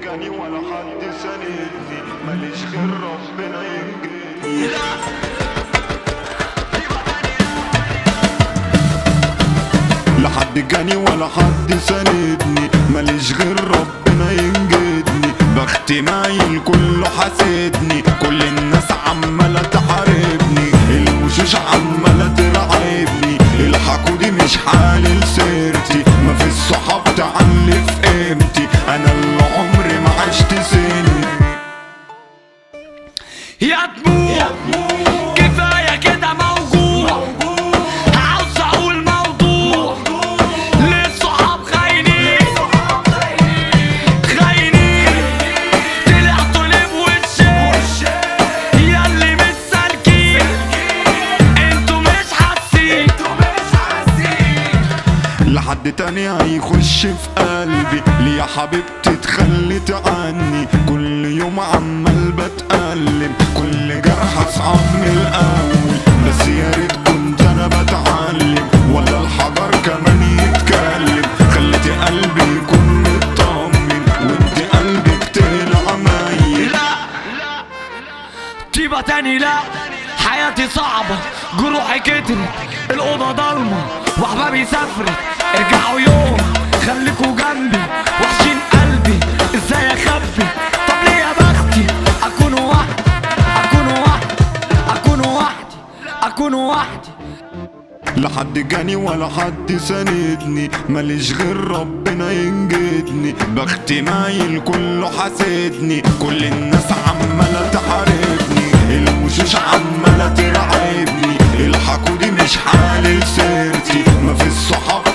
جاني ولا حد ساندني ماليش غير ربنا ينجدني لا حد جاني ولا حد ساندني ماليش غير ربنا ينجدني بختي مايل كله حاسدني كل الناس عمالة تحاربني الوشوش عمالة ترعبني الحقودي مش حالل سيرتي ما في الصحاب تعلي في قيمتي انا اللي عمري ما عشت سني يا دموع كفاية كده موجوع عاوز اقول موضوع للصحاب خاينين خاينين طلعتوا ليه بوشين ياللي مش سالكين انتوا مش حاسين لحد تاني هيخش في قلبي ليه يا حبيبتي اتخلت عني كل يوم عمال بتألم كل جرح اصعب من الاول بس يا ريت كنت انا بتعلم ولا الحجر كمان يتكلم خليتي قلبي يكون مطمن وانت قلبك طلع ميت لا طيبة تاني لا حياتي صعبة جروحي كترت الأوضة ضلمة وأحبابي سافرت ارجعوا يوم خليكوا جنبي وحشين قلبي ازاي اخبي طب ليه يا بختي اكون وحدي اكون وحدي اكون وحدي اكون وحدي لا حد جاني ولا حد ساندني ماليش غير ربنا ينجدني بختي مايل كله حاسدني كل الناس عمالة تحاربني الوشوش عمالة ترعبني الحقودي مش حالل سيرتي ما في الصحاب